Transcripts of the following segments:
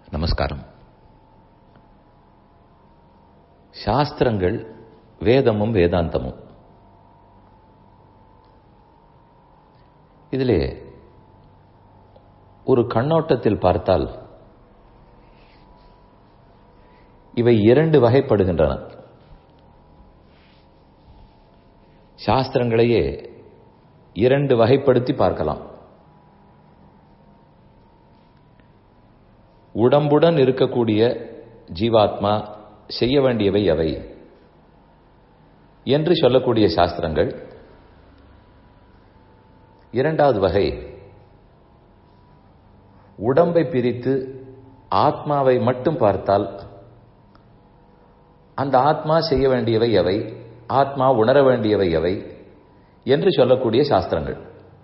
நமஸ்காரம் சாஸ்திரங்கள் வேதமும் வேதாந்தமும் இதிலே ஒரு கண்ணோட்டத்தில் பார்த்தால் இவை இரண்டு வகைப்படுகின்றன சாஸ்திரங்களையே இரண்டு வகைப்படுத்தி பார்க்கலாம் உடம்புடன் இருக்கக்கூடிய ஜீவாத்மா செய்ய வேண்டியவை எவை என்று சொல்லக்கூடிய சாஸ்திரங்கள் இரண்டாவது வகை உடம்பை பிரித்து ஆத்மாவை மட்டும் பார்த்தால் அந்த ஆத்மா செய்ய வேண்டியவை எவை ஆத்மா உணர வேண்டியவை எவை என்று சொல்லக்கூடிய சாஸ்திரங்கள்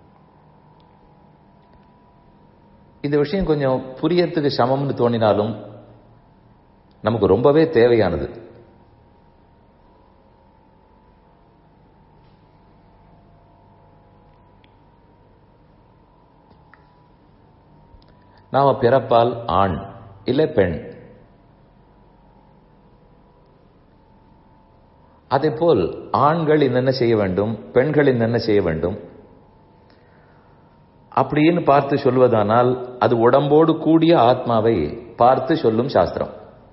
இந்த விஷயம் கொஞ்சம் புரியறதுக்கு சமம்னு தோணினாலும் நமக்கு ரொம்பவே தேவையானது நாம பிறப்பால் ஆண் இல்லை பெண் அதே போல் ஆண்கள் என்னென்ன செய்ய வேண்டும் பெண்கள் என்னென்ன செய்ய வேண்டும் அப்படின்னு பார்த்து சொல்வதானால் அது உடம்போடு கூடிய ஆத்மாவை பார்த்து சொல்லும் சாஸ்திரம்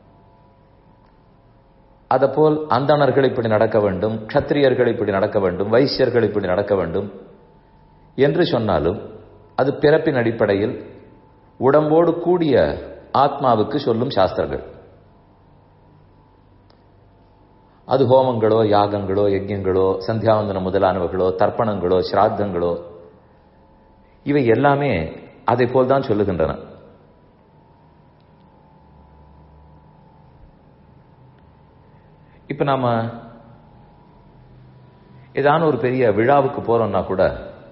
அதப்போல் அந்தணர்கள் இப்படி நடக்க வேண்டும் கத்திரியர்கள் இப்படி நடக்க வேண்டும் வைசியர்கள் இப்படி நடக்க வேண்டும் என்று சொன்னாலும் அது பிறப்பின் அடிப்படையில் உடம்போடு கூடிய ஆத்மாவுக்கு சொல்லும் சாஸ்திரங்கள் அது ஹோமங்களோ யாகங்களோ யஜ்யங்களோ சந்தியாவந்தனம் முதலானவர்களோ தர்ப்பணங்களோ சிராத்தங்களோ இவை எல்லாமே அதை போல்தான் சொல்லுகின்றன இப்ப நாம ஏதான ஒரு பெரிய விழாவுக்கு போறோம்னா கூட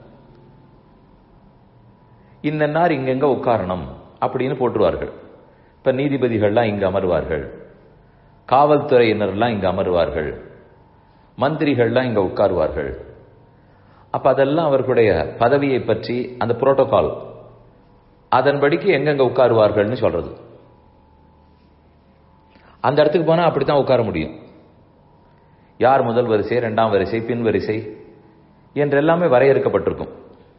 இந்த நார் இங்கெங்க உட்காரணும் அப்படின்னு போட்டுருவார்கள் இப்ப நீதிபதிகள்லாம் இங்கு அமர்வார்கள் காவல்துறையினர்லாம் இங்கு அமர்வார்கள் மந்திரிகள்லாம் இங்க உட்காருவார்கள் அப்ப அதெல்லாம் அவர்களுடைய பதவியை பற்றி அந்த புரோட்டோகால் அதன்படிக்கு எங்கெங்க உட்காருவார்கள்னு சொல்றது அந்த இடத்துக்கு போனா அப்படித்தான் உட்கார முடியும் யார் முதல் வரிசை இரண்டாம் வரிசை பின் வரிசை என்றெல்லாமே வரையறுக்கப்பட்டிருக்கும்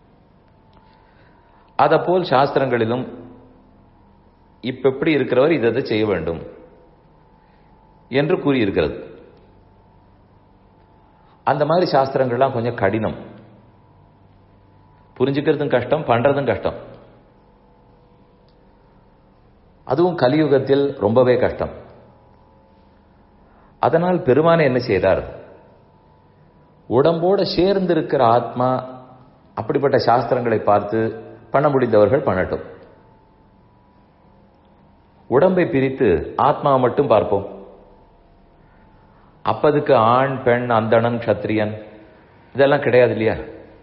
அத போல் சாஸ்திரங்களிலும் இப்ப எப்படி இருக்கிறவர் இதை செய்ய வேண்டும் என்று கூறியிருக்கிறது அந்த மாதிரி சாஸ்திரங்கள்லாம் கொஞ்சம் கடினம் புரிஞ்சுக்கிறதும் கஷ்டம் பண்றதும் கஷ்டம் அதுவும் கலியுகத்தில் ரொம்பவே கஷ்டம் அதனால் பெருமானை என்ன செய்தார் உடம்போட சேர்ந்து இருக்கிற ஆத்மா அப்படிப்பட்ட சாஸ்திரங்களை பார்த்து பண்ண முடிந்தவர்கள் பண்ணட்டும் உடம்பை பிரித்து ஆத்மாவை மட்டும் பார்ப்போம் அப்பதுக்கு ஆண் பெண் அந்தணன் கத்திரியன் இதெல்லாம் கிடையாது இல்லையா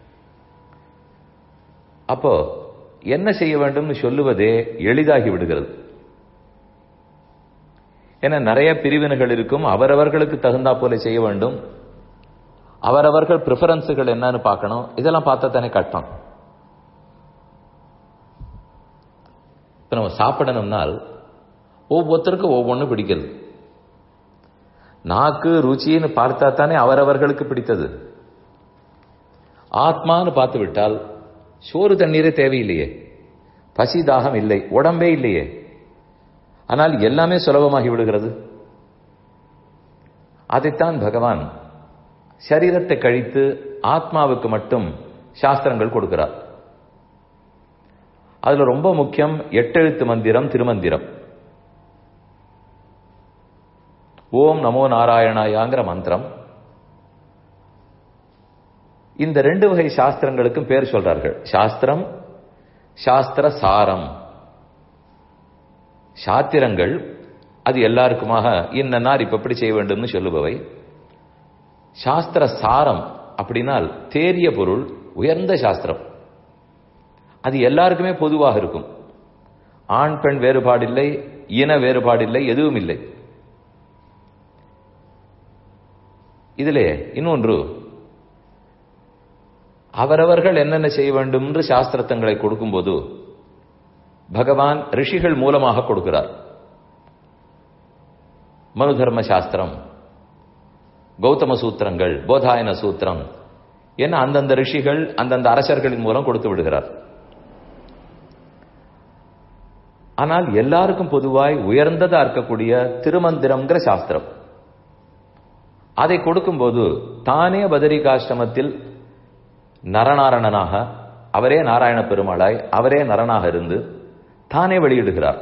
அப்போ என்ன செய்ய வேண்டும்னு சொல்லுவதே எளிதாகி விடுகிறது ஏன்னா நிறைய பிரிவினைகள் இருக்கும் அவரவர்களுக்கு தகுந்தா போல செய்ய வேண்டும் அவரவர்கள் ப்ரிஃபரன்ஸுகள் என்னன்னு பார்க்கணும் இதெல்லாம் பார்த்தா தானே கட்டம் இப்ப நம்ம சாப்பிடணும்னால் ஒவ்வொருத்தருக்கும் ஒவ்வொன்று பிடிக்கிறது நாக்கு ருச்சின்னு பார்த்தா தானே அவரவர்களுக்கு பிடித்தது ஆத்மான்னு பார்த்து விட்டால் சோறு தண்ணீரே தேவையில்லையே பசி தாகம் இல்லை உடம்பே இல்லையே ஆனால் எல்லாமே சுலபமாகி விடுகிறது அதைத்தான் பகவான் சரீரத்தை கழித்து ஆத்மாவுக்கு மட்டும் சாஸ்திரங்கள் கொடுக்கிறார் அதுல ரொம்ப முக்கியம் எட்டெழுத்து மந்திரம் திருமந்திரம் ஓம் நமோ நாராயணாயாங்கிற மந்திரம் இந்த ரெண்டு வகை சாஸ்திரங்களுக்கும் பேர் சொல்றார்கள் சாஸ்திரம் சாஸ்திர சாரம் சாத்திரங்கள் அது எல்லாருக்குமாக இன்னன்னார் இப்ப எப்படி செய்ய வேண்டும்னு சொல்லுபவை சாஸ்திர சாரம் அப்படின்னால் தேரிய பொருள் உயர்ந்த சாஸ்திரம் அது எல்லாருக்குமே பொதுவாக இருக்கும் ஆண் பெண் வேறுபாடில்லை இன வேறுபாடில்லை எதுவும் இல்லை இதிலே இன்னொன்று அவரவர்கள் என்னென்ன செய்ய வேண்டும் என்று சாஸ்திரத்தங்களை கொடுக்கும்போது பகவான் ரிஷிகள் மூலமாக கொடுக்கிறார் மனு தர்ம சாஸ்திரம் கௌதம சூத்திரங்கள் போதாயன சூத்திரம் என்ன அந்தந்த ரிஷிகள் அந்தந்த அரசர்களின் மூலம் கொடுத்து விடுகிறார் ஆனால் எல்லாருக்கும் பொதுவாய் உயர்ந்ததா இருக்கக்கூடிய திருமந்திரம்ங்கிற சாஸ்திரம் அதை கொடுக்கும்போது தானே பதரிகாசிரமத்தில் நரநாரணனாக அவரே நாராயண பெருமாளாய் அவரே நரனாக இருந்து தானே வெளியிடுகிறார்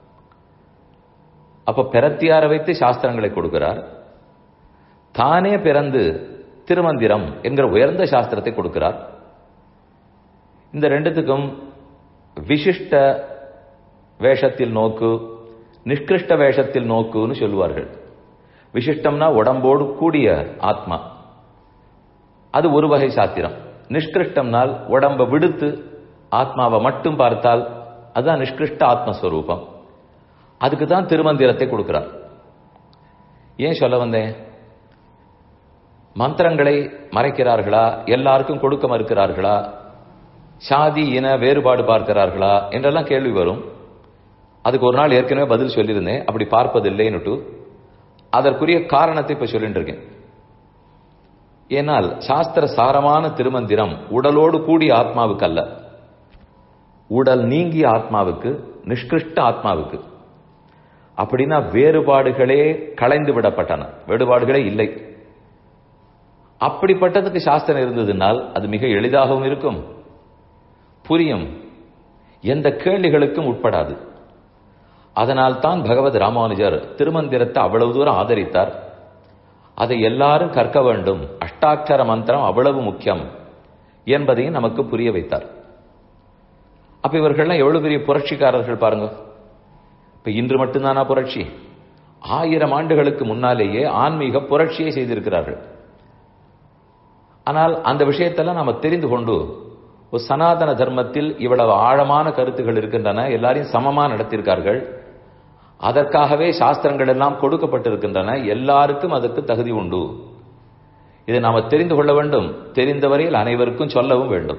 அப்ப பெறத்தியார வைத்து சாஸ்திரங்களை கொடுக்கிறார் தானே பிறந்து திருமந்திரம் என்கிற உயர்ந்த சாஸ்திரத்தை கொடுக்கிறார் இந்த ரெண்டுத்துக்கும் விசிஷ்ட வேஷத்தில் நோக்கு நிஷ்கிருஷ்ட வேஷத்தில் நோக்குன்னு சொல்லுவார்கள் விசிஷ்டம்னா உடம்போடு கூடிய ஆத்மா அது ஒரு வகை சாத்திரம் நிஷ்கிருஷ்டம்னால் உடம்ப விடுத்து ஆத்மாவை மட்டும் பார்த்தால் அதுதான் நிஷ்கிருஷ்ட ஆத்மஸ்வரூபம் அதுக்கு தான் திருமந்திரத்தை கொடுக்கிறார் ஏன் சொல்ல வந்தேன் மந்திரங்களை மறைக்கிறார்களா எல்லாருக்கும் கொடுக்க மறுக்கிறார்களா சாதி இன வேறுபாடு பார்க்கிறார்களா என்றெல்லாம் கேள்வி வரும் அதுக்கு ஒரு நாள் ஏற்கனவே பதில் சொல்லியிருந்தேன் அப்படி பார்ப்பதில்லைன்னுட்டு அதற்குரிய காரணத்தை இப்ப சொல்லிட்டு இருக்கேன் ஏனால் சாஸ்திர சாரமான திருமந்திரம் உடலோடு கூடிய ஆத்மாவுக்கு அல்ல உடல் நீங்கிய ஆத்மாவுக்கு நிஷ்கிருஷ்ட ஆத்மாவுக்கு அப்படின்னா வேறுபாடுகளே களைந்து விடப்பட்டன வேறுபாடுகளே இல்லை அப்படிப்பட்டதுக்கு சாஸ்திரம் இருந்ததுனால் அது மிக எளிதாகவும் இருக்கும் புரியும் எந்த கேள்விகளுக்கும் உட்படாது அதனால் தான் பகவத் ராமானுஜர் திருமந்திரத்தை அவ்வளவு தூரம் ஆதரித்தார் அதை எல்லாரும் கற்க வேண்டும் அஷ்டாட்சர மந்திரம் அவ்வளவு முக்கியம் என்பதையும் நமக்கு புரிய வைத்தார் அப்ப இவர்கள்லாம் எவ்வளவு பெரிய புரட்சிக்காரர்கள் பாருங்க இப்ப இன்று மட்டும்தானா புரட்சி ஆயிரம் ஆண்டுகளுக்கு முன்னாலேயே ஆன்மீக புரட்சியை செய்திருக்கிறார்கள் ஆனால் அந்த விஷயத்தெல்லாம் நாம தெரிந்து கொண்டு ஒரு சனாதன தர்மத்தில் இவ்வளவு ஆழமான கருத்துகள் இருக்கின்றன எல்லாரையும் சமமா நடத்தியிருக்கார்கள் அதற்காகவே சாஸ்திரங்கள் எல்லாம் கொடுக்கப்பட்டிருக்கின்றன எல்லாருக்கும் அதற்கு தகுதி உண்டு இதை நாம தெரிந்து கொள்ள வேண்டும் தெரிந்தவரையில் அனைவருக்கும் சொல்லவும் வேண்டும்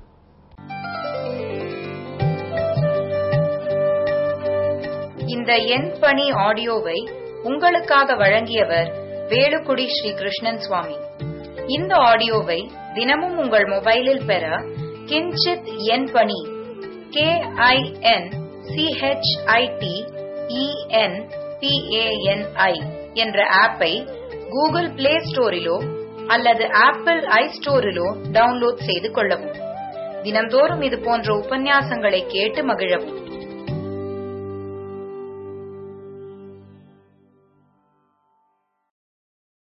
இந்த எண் பணி ஆடியோவை உங்களுக்காக வழங்கியவர் வேலுக்குடி ஸ்ரீ கிருஷ்ணன் சுவாமி இந்த ஆடியோவை தினமும் உங்கள் மொபைலில் பெற கிஞ்சித் எண் பணி கே ஐ என் சிஹெச்ஐடி இஎன் பிஏஎன்ஐ என்ற ஆப்பை கூகுள் பிளே ஸ்டோரிலோ அல்லது ஆப்பிள் ஐ ஸ்டோரிலோ டவுன்லோட் செய்து கொள்ளவும் தினம்தோறும் இது போன்ற உபன்யாசங்களை கேட்டு மகிழவும்